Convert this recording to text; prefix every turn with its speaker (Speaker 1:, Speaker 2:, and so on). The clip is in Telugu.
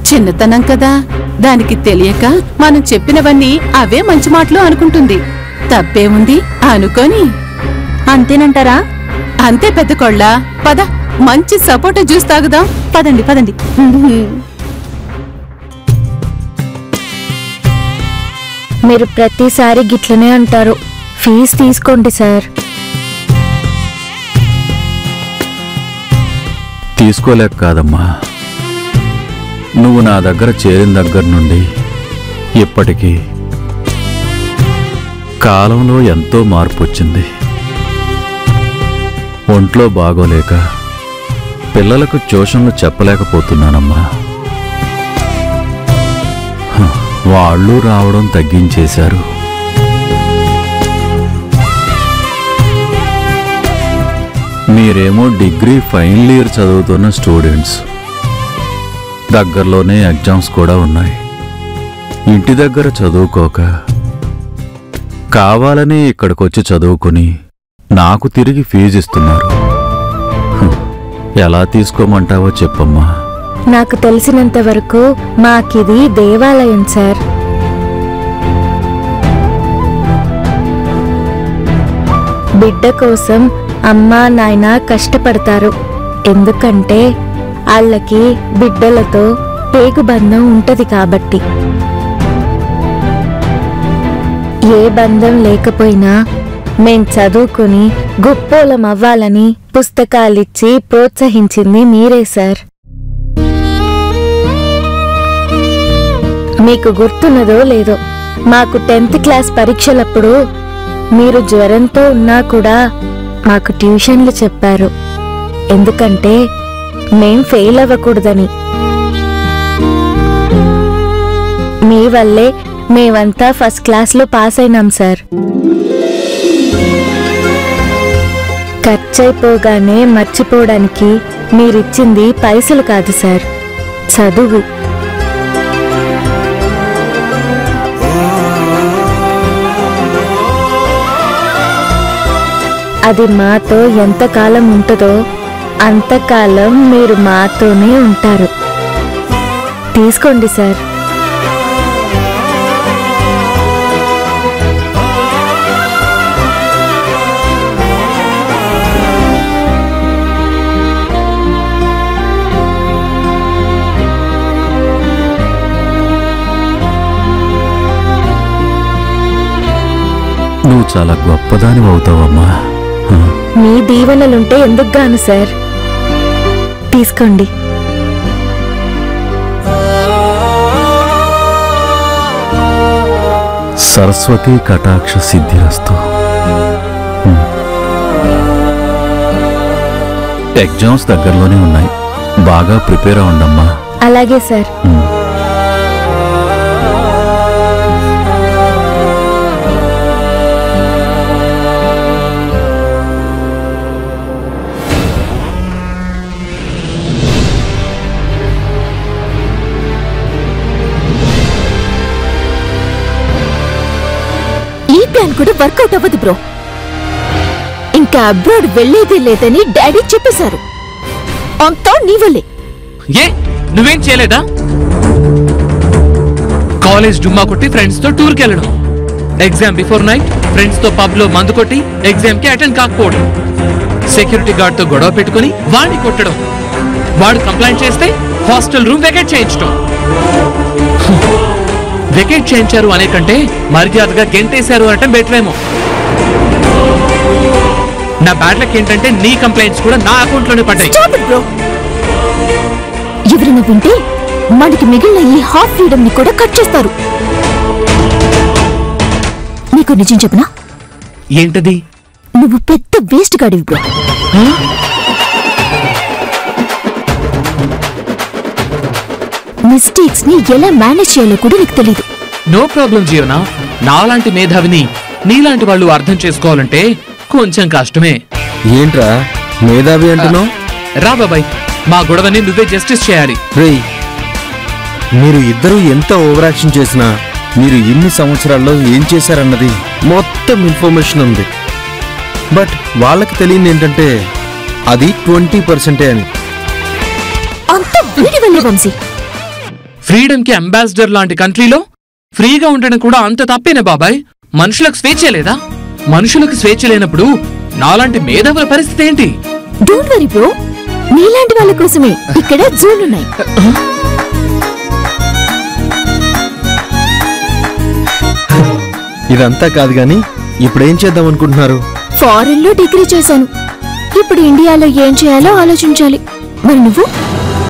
Speaker 1: చిన్నతనం కదా దానికి తెలియక మనం చెప్పినవన్నీ అవే మంచి మాటలు అనుకుంటుంది తప్పేముంది అనుకొని
Speaker 2: అంతేనంటారా
Speaker 1: అంతే పెద్ద కొళ్ళ పద మంచి సపోటా జ్యూస్ తాగుదాం
Speaker 2: పదండి పదండి మీరు ప్రతిసారి గిట్లనే అంటారు ఫీజు తీసుకోండి సార్
Speaker 3: తీసుకోలేక కాదమ్మా నువ్వు నా దగ్గర చేరిన దగ్గర నుండి ఇప్పటికీ కాలంలో ఎంతో మార్పు వచ్చింది ఒంట్లో బాగోలేక పిల్లలకు ట్యూషన్లు చెప్పలేకపోతున్నానమ్మా హ, వాళ్ళు రావడం తగ్గించేశారు మీరేమో డిగ్రీ ఫైనల్ ఇయర్ చదువుతున్న స్టూడెంట్స్ దగ్గరలోనే ఎగ్జామ్స్ కూడా ఉన్నాయి ఇంటి దగ్గర చదువుకోక కావాలని ఇక్కడికొచ్చి చదువుకుని నాకు తిరిగి ఫీజు ఇస్తున్నారు హ్, ఎలా తీసుకోమంటావో చెప్పమ్మా
Speaker 2: నాకు తెలిసినంత వరకు మాకిది దేవాలయం సార్ బిడ్డ కోసం అమ్మా నాయన కష్టపడతారు ఎందుకంటే వాళ్ళకి బిడ్డలతో పేగుబంధం ఉంటది కాబట్టి ఏ బంధం లేకపోయినా మేం చదువుకుని గొప్పోలం అవ్వాలని పుస్తకాలిచ్చి ప్రోత్సహించింది మీరే సార్ మీకు గుర్తున్నదో లేదో మాకు టెన్త్ క్లాస్ పరీక్షలప్పుడు మీరు జ్వరంతో ఉన్నా కూడా మాకు ట్యూషన్లు చెప్పారు ఎందుకంటే మేం ఫెయిల్ అవ్వకూడదని మీ వల్లే మేమంతా ఫస్ట్ క్లాస్లో పాస్ అయినాం సార్ ఖర్చయిపోగానే మర్చిపోవడానికి మీరిచ్చింది పైసలు కాదు సార్ చదువు అది మాతో ఎంతకాలం ఉంటుందో అంతకాలం మీరు మాతోనే ఉంటారు తీసుకోండి సార్
Speaker 3: నువ్వు చాలా గొప్పదాని అవుతావమ్మా హ,
Speaker 2: మీ దీవెనలుంటే ఎందుకు గాను సార్ తీసుకోండి
Speaker 3: సరస్వతి కటాక్ష సిద్ధిరస్తు హ్మ్. ఎగ్జామ్స్ దగ్గరలోనే ఉన్నాయి బాగా ప్రిపేర్ అవ్వండమ్మా
Speaker 2: అలాగే సార్
Speaker 3: హ్మ్.
Speaker 2: ఈ ప్లాన్ కూడా వర్కౌట్ అవ్వదు బ్రో ఇంకా అబ్రాడ్ వెళ్లేదే లేదని డాడీ చెప్పేశారు అంతా నీ వల్లే
Speaker 4: ఏ నువ్వేం చేయలేదా కాలేజ్ డుమ్మా కొట్టి ఫ్రెండ్స్ తో టూర్ కి వెళ్ళడం ఎగ్జామ్ బిఫోర్ నైట్ ఫ్రెండ్స్ తో పబ్ లో మందు కొట్టి ఎగ్జామ్ కి అటెండ్ కాకపోవడం సెక్యూరిటీ గార్డ్ తో గొడవ పెట్టుకుని వాడిని కొట్టడం వాడు కంప్లైంట్ చేస్తే హాస్టల్ రూమ్ వెకేట్ చేయించడం వెకేట్ చేయించారు అనే కంటే మర్యాదగా గెంటేశారు అనటం బెటర్ ఏమో నా బ్యాడ్ లక్ ఏంటంటే నీ కంప్లైంట్స్ కూడా నా అకౌంట్ లోనే పడ్డాయి
Speaker 2: Stop it, bro. ఎవరైనా వింటే మనకి మిగిలిన ఈ హాఫ్ ఫ్రీడమ్ ని కూడా కట్ చేస్తారు నీకు నిజం చెప్పనా
Speaker 4: ఏంటది
Speaker 2: నువ్వు పెద్ద వేస్ట్ గాడివి బ్రో మిస్టేక్స్ ని ఎలా మేనేజ్ చేయాలో కూడా నీకు తెలీదు
Speaker 4: నో ప్రాబ్లం జీవన నాలాంటి మేధావిని నీలాంటి వాళ్ళు అర్థం చేసుకోవాలంటే కొంచెం కష్టమే
Speaker 5: ఏంట్రా మేధావి అంటున్నావు
Speaker 4: రా బాబాయ్ మా గొడవని నువ్వే జస్టిస్ చేయాలి
Speaker 5: రేయ్ మీరు ఇద్దరూ ఎంత ఓవరాక్షన్ చేసినా మీరు ఇన్ని సంవత్సరాల్లో ఏం చేశారన్నది మొత్తం ఇన్ఫర్మేషన్ ఉంది బట్ వాళ్ళకి తెలియదు ఏంటంటే అది ట్వంటీ పర్సెంటే అని
Speaker 2: అంత వీడి వల్లే వంశీ
Speaker 4: ఫ్రీడమ్ కి అంబాసిడర్ లాంటి కంట్రీలో ఫ్రీగా ఉండడం కూడా అంత తప్పేనే బాబాయ్ మనుషులకు స్వేచ్ఛ లేదా మనుషులకు స్వేచ్ఛ లేనప్పుడు నాలాంటి మేధావుల పరిస్థితి ఏంటి
Speaker 2: డోంట్ వరీ బ్రో నీలాంటి వాళ్ళ కోసమే ఇక్కడ జూలున్నాయి
Speaker 5: ఇదంతా కాదు గాని ఇప్పుడు ఏం చేద్దాం అనుకుంటున్నారు
Speaker 2: ఫారెన్ లో డిగ్రీ చేశాను ఇప్పుడు ఇండియాలో ఏం చేయాలో ఆలోచించాలి మరి నువ్వు